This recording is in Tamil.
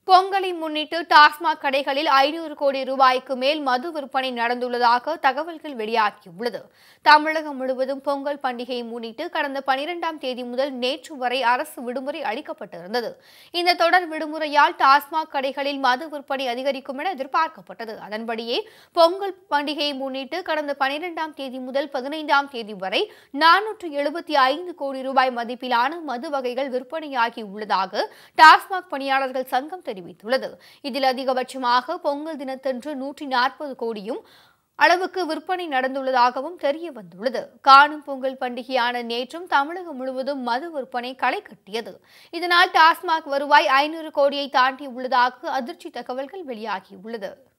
பொங்கலை முன்னிட்டு டாஸ்மாக் கடைகளில் ஐநூறு கோடி ரூபாய்க்கு மேல் மது விற்பனை நடந்துள்ளதாக தகவல்கள் வெளியாகியுள்ளது தமிழகம் முழுவதும் பொங்கல் பண்டிகையை முன்னிட்டு கடந்த பனிரெண்டாம் தேதி முதல் நேற்று வரை அரசு விடுமுறை அளிக்கப்பட்டிருந்தது இந்த தொடர் விடுமுறையால் டாஸ்மாக் கடைகளில் மது விற்பனை அதிகரிக்கும் என எதிர்பார்க்கப்பட்டது அதன்படியே பொங்கல் பண்டிகையை முன்னிட்டு கடந்த பனிரெண்டாம் தேதி முதல் பதினைந்தாம் தேதி வரை நானூற்று எழுபத்தி ஐந்து கோடி ரூபாய் மதிப்பிலான மது வகைகள் விற்பனையாகி உள்ளதாக டாஸ்மாக் பணியாளர்கள் சங்கம் தெரிவித்துள்ளது இதில் அதிகபட்சமாக பொங்கல் தினத்தன்று நூற்றி நாற்பது கோடியும் அளவுக்கு விற்பனை நடந்துள்ளதாகவும் தெரிய வந்துள்ளது காணும் பொங்கல் பண்டிகையான நேற்றும் தமிழகம் முழுவதும் மது விற்பனை களை கட்டியது இதனால் டாஸ்மாக் வருவாய் ஐநூறு கோடியை தாண்டியுள்ளதாக அதிர்ச்சி தகவல்கள் வெளியாகியுள்ளது